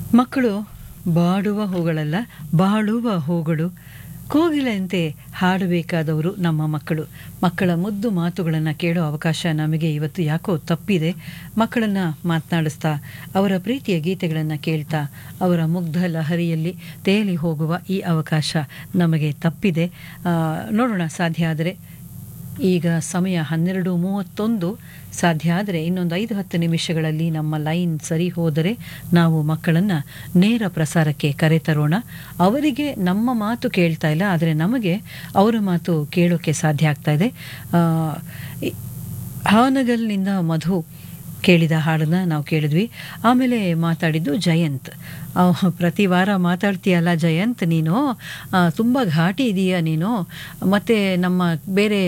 ಮಕ್ಕಳು ಬಾಡುವ ಹೂಗಳಲ್ಲ ಬಾಳುವ ಹೂಗಳು ಕೋಗಿಲೆಯಂತೆ ಹಾಡಬೇಕಾದವರು ನಮ್ಮ ಮಕ್ಕಳು ಮಕ್ಕಳ ಮುದ್ದು ಮಾತುಗಳನ್ನು ಕೇಳೋ ಅವಕಾಶ ನಮಗೆ ಇವತ್ತು ಯಾಕೋ ತಪ್ಪಿದೆ ಮಕ್ಕಳನ್ನು ಮಾತನಾಡಿಸ್ತಾ ಅವರ ಪ್ರೀತಿಯ ಗೀತೆಗಳನ್ನು ಕೇಳ್ತಾ ಅವರ ಮುಗ್ಧ ಲಹರಿಯಲ್ಲಿ ತೇಲಿ ಹೋಗುವ ಈ ಅವಕಾಶ ನಮಗೆ ತಪ್ಪಿದೆ ಆ, ನೋಡೋಣ ಸಾಧ್ಯ ಆದರೆ ಈಗ ಸಮಯ ಹನ್ನೆರಡು ಮೂವತ್ತೊಂದು ಸಾಧ್ಯ ಆದರೆ ಇನ್ನೊಂದು ಐದು ಹತ್ತು ನಿಮಿಷಗಳಲ್ಲಿ ನಮ್ಮ ಲೈನ್ ಸರಿ ಹೋದರೆ ನಾವು ಮಕ್ಕಳನ್ನು ನೇರ ಪ್ರಸಾರಕ್ಕೆ ಕರೆತರೋಣ ಅವರಿಗೆ ನಮ್ಮ ಮಾತು ಕೇಳ್ತಾ ಇಲ್ಲ ಆದರೆ ನಮಗೆ ಅವರ ಮಾತು ಕೇಳೋಕ್ಕೆ ಸಾಧ್ಯ ಆಗ್ತಾ ಇದೆ ಆ, ಈ- ಹಾನಗಲ್ನಿಂದ ಮಧು ಕೇಳಿದ ಹಾಡನ್ನ ನಾವು ಕೇಳಿದ್ವಿ ಆಮೇಲೆ ಮಾತಾಡಿದ್ದು ಜಯಂತ್ ಅವ ಪ್ರತಿ ವಾರ ಮಾತಾಡ್ತೀಯಲ್ಲ ಜಯಂತ್ ನೀನು ತುಂಬ ಘಾಟಿ ಇದೀಯ ನೀನು ಮತ್ತು ನಮ್ಮ ಬೇರೆ